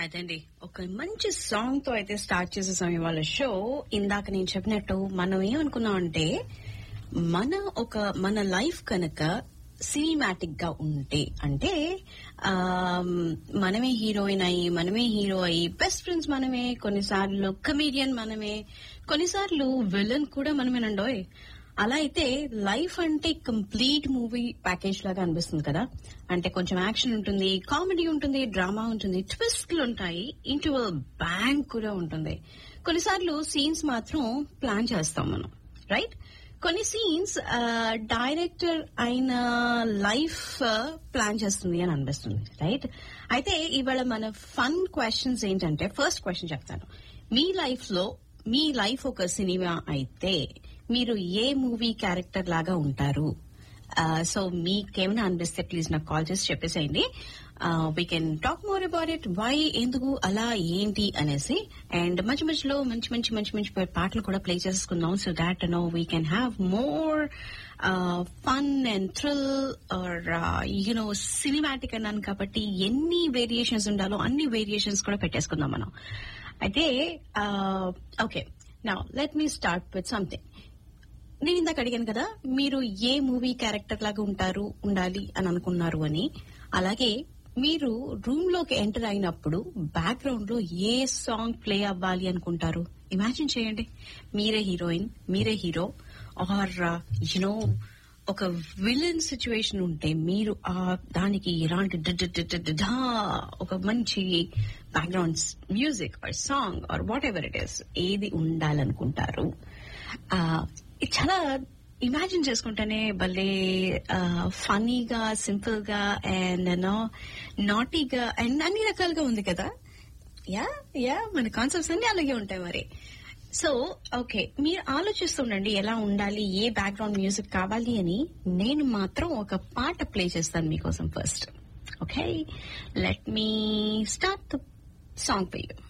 అదండి ఒక మంచి సాంగ్ తో అయితే స్టార్ట్ చేసేసాం ఇవాళ షో ఇందాక నేను చెప్పినట్టు మనం ఏమనుకున్నాం అంటే మన ఒక మన లైఫ్ కనుక సినిమాటిక్ గా ఉంటే అంటే ఆ మనమే హీరోయిన్ అయ్యి మనమే హీరో అయ్యి బెస్ట్ ఫ్రెండ్స్ మనమే కొన్నిసార్లు కమీడియన్ మనమే కొన్నిసార్లు విలన్ కూడా మనమేనండోయ్ అలా అయితే లైఫ్ అంటే కంప్లీట్ మూవీ ప్యాకేజ్ లాగా అనిపిస్తుంది కదా అంటే కొంచెం యాక్షన్ ఉంటుంది కామెడీ ఉంటుంది డ్రామా ఉంటుంది ట్విస్ట్లు ఉంటాయి ఇంటర్వల్ బ్యాంక్ కూడా ఉంటుంది కొన్నిసార్లు సీన్స్ మాత్రం ప్లాన్ చేస్తాం మనం రైట్ కొన్ని సీన్స్ డైరెక్టర్ అయిన లైఫ్ ప్లాన్ చేస్తుంది అని అనిపిస్తుంది రైట్ అయితే ఇవాళ మన ఫన్ క్వశ్చన్స్ ఏంటంటే ఫస్ట్ క్వశ్చన్ చెప్తాను మీ లైఫ్ లో మీ లైఫ్ ఒక సినిమా అయితే మీరు ఏ మూవీ క్యారెక్టర్ లాగా ఉంటారు సో మీకేమైనా అనిపిస్తే ప్లీజ్ నాకు కాల్ చేసి చెప్పేసేయండి we can talk more about it why ఎందుకు అలా ఏంటి అనేసి అండ్ మంచి మధ్యలో మంచి మంచి మంచి మంచి పాటలు కూడా ప్లే చేసుకుందాం so that no we can have more fun and thrill or you know cinematic అన్నాను కాబట్టి ఎన్ని వేరియేషన్స్ ఉండాలో అన్ని వేరియేషన్స్ కూడా పెట్టేసుకుందాం మనం అయితే okay now let me start with something నేను ఇందాక అడిగాను కదా మీరు ఏ మూవీ క్యారెక్టర్ లాగా ఉంటారు ఉండాలి అని అనుకున్నారు అని అలాగే మీరు రూమ్ లోకి ఎంటర్ అయినప్పుడు బ్యాక్గ్రౌండ్ లో ఏ సాంగ్ ప్లే అవ్వాలి అనుకుంటారు ఇమాజిన్ చేయండి మీరే హీరోయిన్ మీరే హీరో ఆర్ యునో ఒక విలన్ సిచ్యువేషన్ ఉంటే మీరు ఆ దానికి ఎలాంటి ఒక మంచి background music or song or whatever it is ఏది ఉండాలనుకుంటారు ఇది చాలా ఇమాజిన్ చేసుకుంటేనే భలే ఫనీగా సింపుల్ గా అండ్ నో నాటీగా అండ్ అన్ని రకాలుగా ఉంది కదా యా యా మన కాన్సెప్ట్స్ అన్ని అలాగే ఉంటాయి మరి సో ఓకే మీరు ఆలోచిస్తుండండి ఎలా ఉండాలి ఏ బ్యాక్గ్రౌండ్ మ్యూజిక్ కావాలి అని నేను మాత్రం ఒక పాట ప్లే చేస్తాను మీకోసం first okay let me start the song for you